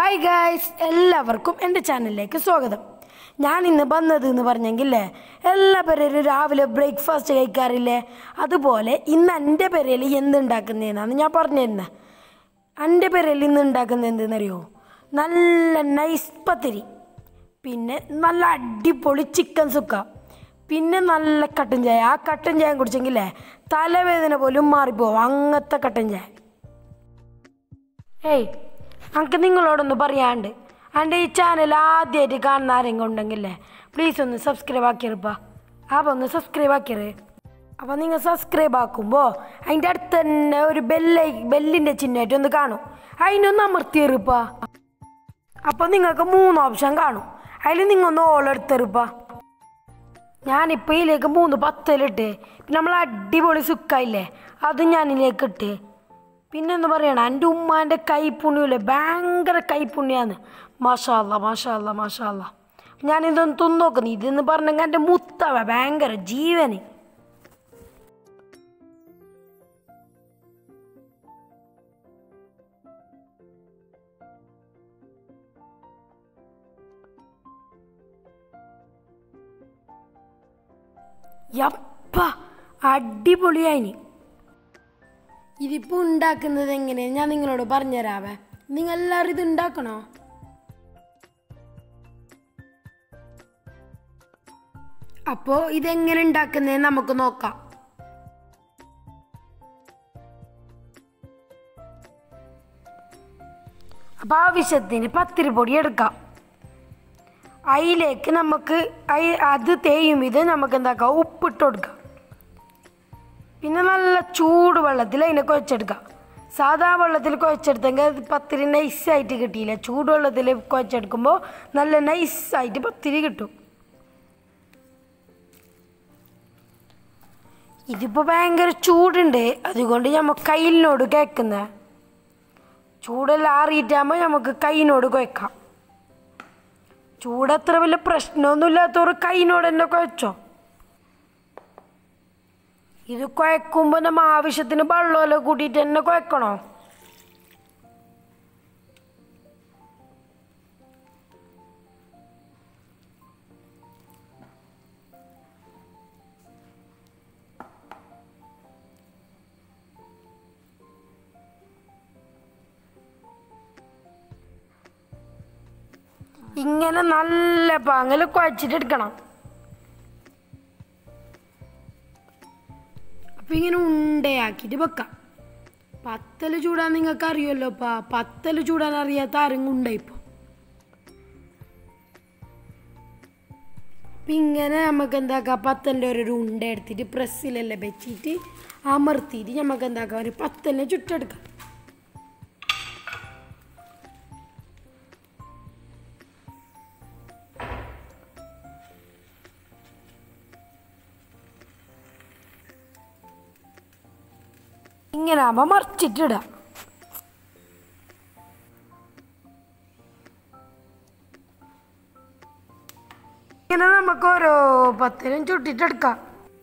hi guys എല്ലാവർക്കും എൻ്റെ ചാനലിലേക്ക് സ്വാഗതം ഞാൻ ഇന്ന് വന്നത് എന്ന് പറഞ്ഞെങ്കിലേ എല്ലാ പേരും രാവിലെ ബ്രേക്ക്ഫാസ്റ്റ് കഴിക്കാറില്ലേ അതുപോലെ ഇന്ന് എൻ്റെ പേരയിൽ എന്തുണ്ടാക്കുന്നതെന്നാണ് ഞാൻ പറഞ്ഞിരുന്നത് എൻ്റെ പേരയിൽ ഇന്ന് ഉണ്ടാക്കുന്നത് എന്തെന്നറിയോ നല്ല നൈസ് പത്തിരി പിന്നെ നല്ല അടിപൊളി ചിക്കൻ സുക്ക പിന്നെ നല്ല കട്ടൻ ചായ ആ കട്ടൻ ചായ കുടിച്ചെങ്കിലേ തലവേദന പോലും മാറിപ്പോവും അങ്ങനത്തെ കട്ടൻ ചായ ഏയ് എനിക്ക് നിങ്ങളോടൊന്ന് പറയാണ്ട് എൻ്റെ ഈ ചാനൽ ആദ്യമായിട്ട് കാണുന്ന ആരെങ്കിലും ഉണ്ടെങ്കിലേ പ്ലീസ് ഒന്ന് സബ്സ്ക്രൈബ് ആക്കിയറിപ്പാ അപ്പോൾ ഒന്ന് സബ്സ്ക്രൈബ് ആക്കിയറ് അപ്പോൾ നിങ്ങൾ സബ്സ്ക്രൈബ് ആക്കുമ്പോൾ അതിൻ്റെ അടുത്ത് തന്നെ ഒരു ബെല്ലൈ ബെല്ലിൻ്റെ ചിഹ്നമായിട്ട് ഒന്ന് കാണും അതിനൊന്ന് അമർത്തിയെറുപ്പാ അപ്പോൾ നിങ്ങൾക്ക് മൂന്ന് ഓപ്ഷൻ കാണും അതിൽ നിങ്ങൾ ഒന്ന് ഓൾ എടുത്തെറുപ്പാ ഞാനിപ്പോൾ ഇതിലേക്ക് മൂന്ന് പത്തലിട്ട് പിന്നെ നമ്മൾ അടിപൊളി സുക്കായില്ലേ അത് ഞാനിതിലേക്ക് ഇട്ട് പിന്നെ എന്താ പറയണം എൻ്റെ ഉമ്മാൻ്റെ കൈപ്പുണ്യമില്ലേ ഭയങ്കര കൈപ്പുണ്യാന്ന് മാഷാല്ല മാഷാല്ല മാഷാല്ല ഞാനിതൊന്ന് തിന്നോക്കുന്നു ഇതെന്ന് പറഞ്ഞെങ്കിൽ എൻ്റെ മുത്തവ ഭയങ്കര ജീവന് യപ്പ അടിപൊളിയായിന് ഇതിപ്പോൾ ഉണ്ടാക്കുന്നത് എങ്ങനെ ഞാൻ നിങ്ങളോട് പറഞ്ഞുതരാവേ നിങ്ങൾ എല്ലാവരും ഇത് ഉണ്ടാക്കണോ അപ്പോൾ ഇതെങ്ങനെ ഉണ്ടാക്കുന്നത് നമുക്ക് നോക്കാം അപ്പോൾ ആവശ്യത്തിന് പത്തിരി പൊടി എടുക്കാം അതിലേക്ക് നമുക്ക് അയി- അത് തേയും ഇത് നമുക്ക് എന്താക്കാം ഉപ്പിട്ട് കൊടുക്കാം പിന്നെ നല്ല ചൂട് വെള്ളത്തിൽ അതിനെ കുഴച്ചെടുക്കാം സാധാ വെള്ളത്തിൽ കുഴച്ചെടുത്തെങ്കിൽ അത് പത്തിരി നൈസായിട്ട് കിട്ടിയില്ല ചൂടുവെള്ളത്തിൽ കുഴച്ചെടുക്കുമ്പോൾ നല്ല നൈസായിട്ട് പത്തിരി കിട്ടും ഇതിപ്പോൾ ഭയങ്കര ചൂടുണ്ട് അതുകൊണ്ട് നമ്മൾ കയ്യിലിനോട് കേൾക്കുന്നത് ചൂടെല്ലാം ആറിയിട്ടാകുമ്പോൾ നമുക്ക് കൈയിനോട് കുഴക്കാം ചൂടത്ര വലിയ പ്രശ്നമൊന്നുമില്ലാത്തവർ കൈയിനോട് തന്നെ കുഴച്ചോ ഇത് കുഴക്കുമ്പോൾ നമ്മൾ ആവശ്യത്തിന് വെള്ളമെല്ലാം കൂട്ടിയിട്ട് തന്നെ കുഴക്കണോ ഇങ്ങനെ നല്ല പാങ്ങൽ കുഴച്ചിട്ട് എടുക്കണം അപ്പം ഇങ്ങനെ ഉണ്ടയാക്കിയിട്ട് വെക്കാം പത്തല് ചൂടാൻ നിങ്ങൾക്ക് അറിയുമല്ലോ പാ പത്തല് ചൂടാൻ അറിയാത്ത ആരെങ്കിലും ഉണ്ടോ ഇപ്പോൾ അപ്പം ഇങ്ങനെ നമുക്ക് എന്താക്കാം പത്തലിൻ്റെ ഒരു ഉണ്ട എടുത്തിട്ട് പ്രസ്സിലെല്ലാം വെച്ചിട്ട് അമർത്തിയിട്ട് നമുക്ക് എന്താക്കാം ഒരു പത്തലിനെ ചുട്ടെടുക്കാം ഇങ്ങനെ ആകുമ്പോൾ മറിച്ചിട്ടിടാം ഇങ്ങനെ നമുക്ക് ഓരോ പത്തിനും ചുട്ടിട്ടെടുക്കാം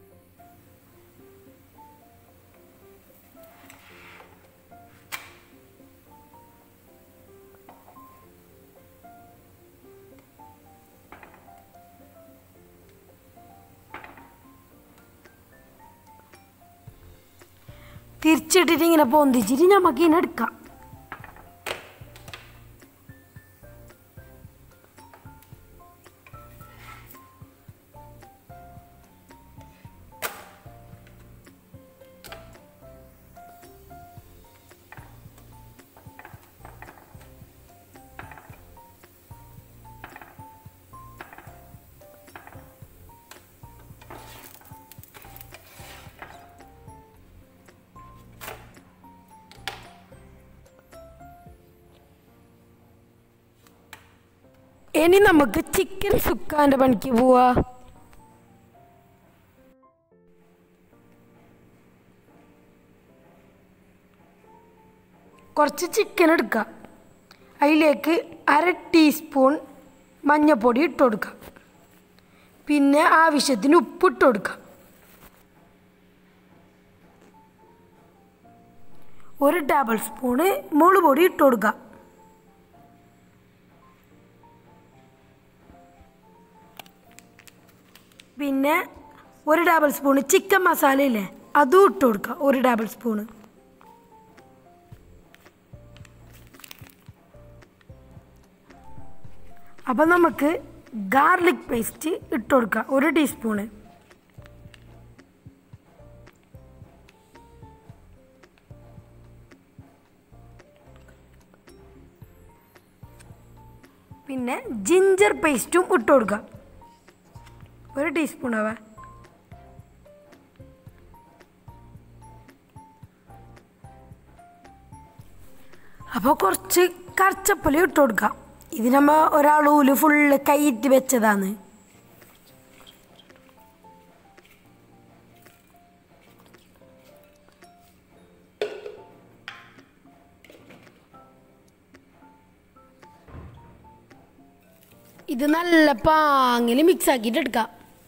തിരിച്ചിട്ടിട്ട് ഇങ്ങനെ പൊന്തിച്ചിട്ട് നമുക്ക് ഇങ്ങനെ എടുക്കാം ഇനി നമുക്ക് ചിക്കൻ സുക്കാൻ്റെ പണിക്ക് പോവാ കുറച്ച് ചിക്കൻ എടുക്കുക അതിലേക്ക് അര ടീസ്പൂൺ മഞ്ഞൾപ്പൊടി ഇട്ട് കൊടുക്കുക പിന്നെ ആവശ്യത്തിന് ഉപ്പിട്ട് കൊടുക്കുക ഒരു ടേബിൾ സ്പൂണ് മുളക് പൊടി ഇട്ട് കൊടുക്കുക പിന്നെ ഒരു ടേബിൾ സ്പൂണ് ചിക്കൻ മസാല ഇല്ലേ അതും ഇട്ട് കൊടുക്കുക ഒരു ടേബിൾ സ്പൂണ് അപ്പം നമുക്ക് ഗാർലിക് പേസ്റ്റ് ഇട്ട് കൊടുക്കുക ഒരു ടീസ്പൂണ് പിന്നെ ജിഞ്ചർ പേസ്റ്റും ഇട്ട് കൊടുക്കുക ഒരു ടീസ്പൂൺ ആവാ അപ്പോൾ കുറച്ച് കറച്ചപ്പല് ഇട്ട് കൊടുക്കാം ഇത് നമ്മ ഒരാളൂല് ഫുള്ള് കൈയിട്ട് വെച്ചതാണ് ഇത് നല്ല പാങ്ങിൽ മിക്സ് ആക്കിയിട്ട് എടുക്കാം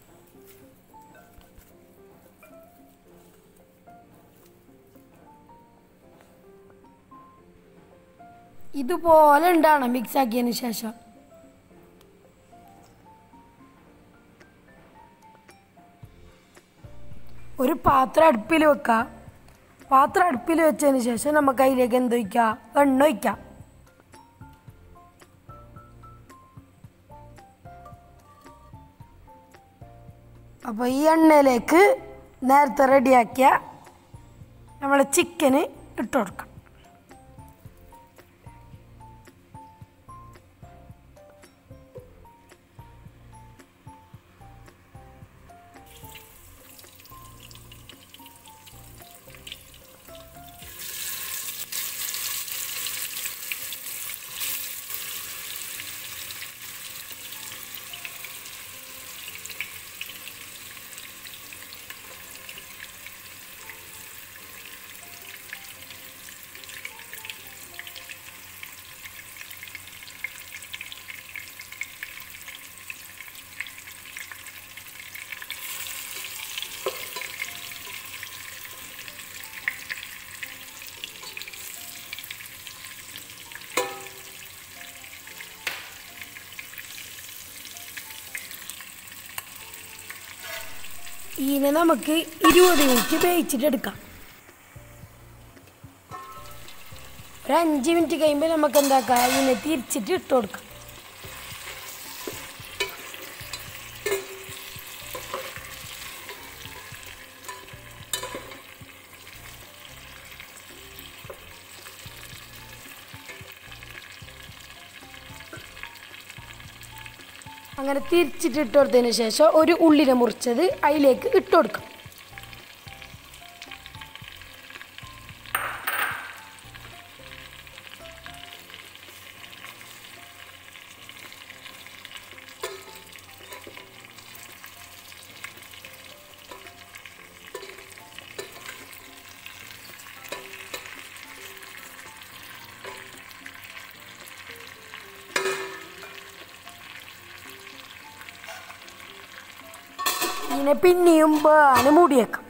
ഇതുപോലെ ഉണ്ടാണ് മിക്സ് ആക്കിയതിന് ശേഷം ഒരു പാത്രം അടുപ്പിൽ വെക്കാം പാത്രം അടുപ്പിൽ വെച്ചതിന് ശേഷം നമുക്ക് അതിലേക്ക് എന്ത് ഒഴിക്കാം എണ്ണ ഒഴിക്കാം അപ്പോൾ ഈ എണ്ണയിലേക്ക് നേരത്തെ റെഡിയാക്കിയ നമ്മളെ ചിക്കന് ഇട്ട് കൊടുക്കാം ഇതിനെ നമുക്ക് ഇരുപത് മിനിറ്റ് വേവിച്ചിട്ട് എടുക്കാം ഒരു അഞ്ച് മിനിറ്റ് കഴിയുമ്പോൾ നമുക്ക് എന്താക്കാം ഇതിനെ തിരിച്ചിട്ട് ഇട്ട് കൊടുക്കാം അങ്ങനെ തിരിച്ചിട്ട് ഇട്ട് കൊടുത്തതിന് ശേഷം ഒരു ഉള്ളിനെ മുറിച്ചത് അതിലേക്ക് ഇട്ട് കൊടുക്കാം ഇതിനെ പിന്നെയും വേണ് മൂടിയേക്കാം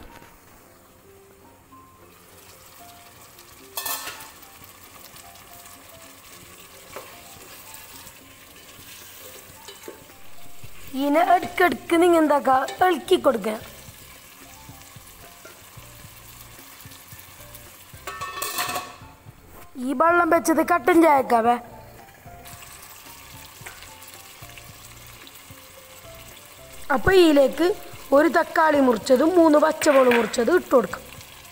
ഇതിനെ ഇടയ്ക്കിടയ്ക്ക് നിങ്ങൾ എന്താക്കുക ഇളക്കി കൊടുക്കുക ഈ വെള്ളം വെച്ചത് കട്ടൻ ചായക്കാവേ അപ്പോൾ ഇതിലേക്ക് ഒരു തക്കാളി മുറിച്ചതും മൂന്ന് പച്ചമുളക് മുറിച്ചതും ഇട്ട് കൊടുക്കാം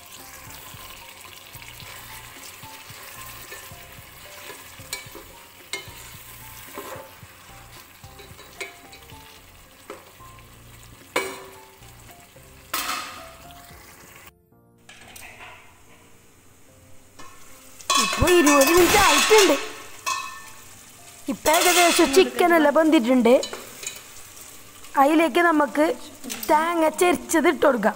ഇപ്പോൾ ഇരുപത് മിനിറ്റ് ആയിട്ടുണ്ട് ഇപ്പം ഏകദേശം ചിക്കൻ എല്ലാം ബന്ധിട്ടുണ്ട് അതിലേക്ക് നമുക്ക് തേങ്ങ ചെരിച്ചത് ഇട്ട് കൊടുക്കാം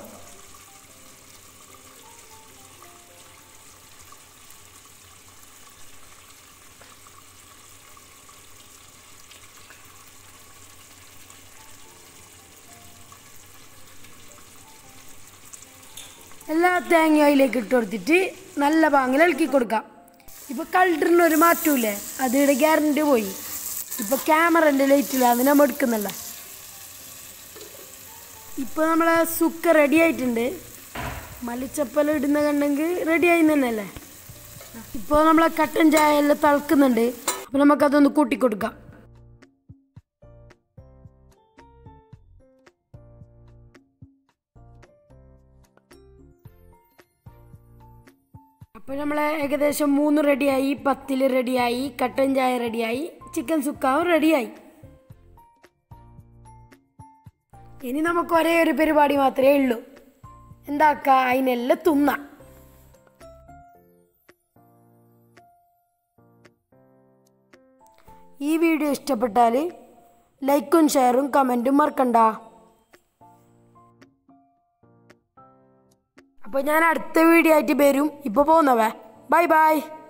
എല്ലാ തേങ്ങയും അതിലേക്ക് ഇട്ട് കൊടുത്തിട്ട് നല്ല പാങ്ങിൽ ഇളക്കി കൊടുക്കാം ഇപ്പോൾ കളറിന് ഒരു മാറ്റമില്ലേ അതിയുടെ ഗ്യാരണ്ടി പോയി ഇപ്പോൾ ക്യാമറൻ്റെ ലൈറ്റിലാണ് നമ്മൾ എടുക്കുന്നില്ല ഇപ്പോൾ നമ്മളെ സുക്ക റെഡി ആയിട്ടുണ്ട് മല്ലിച്ചപ്പൽ ഇടുന്ന കണ്ടെങ്കിൽ റെഡി ആയി തന്നെയല്ലേ ഇപ്പോൾ നമ്മളെ കട്ടൻ ചായ എല്ലാം തിളക്കുന്നുണ്ട് അപ്പോൾ നമുക്കതൊന്ന് കൂട്ടിക്കൊടുക്കാം അപ്പോൾ നമ്മൾ ഏകദേശം മൂന്ന് റെഡിയായി പത്തിൽ റെഡിയായി കട്ടൻ ചായ റെഡിയായി ചിക്കൻ സുക്കാവും റെഡിയായി ഇനി നമുക്ക് ഒരേ ഒരു പരിപാടി മാത്രമേ ഉള്ളൂ എന്താക്ക അതിനെല്ലാം തുന്ന ഈ വീഡിയോ ഇഷ്ടപ്പെട്ടാൽ ലൈക്കും ഷെയറും കമൻറ്റും മറക്കണ്ട അപ്പോൾ ഞാൻ അടുത്ത വീഡിയോ ആയിട്ട് വരും ഇപ്പോൾ പോകുന്നവേ ബൈ ബൈ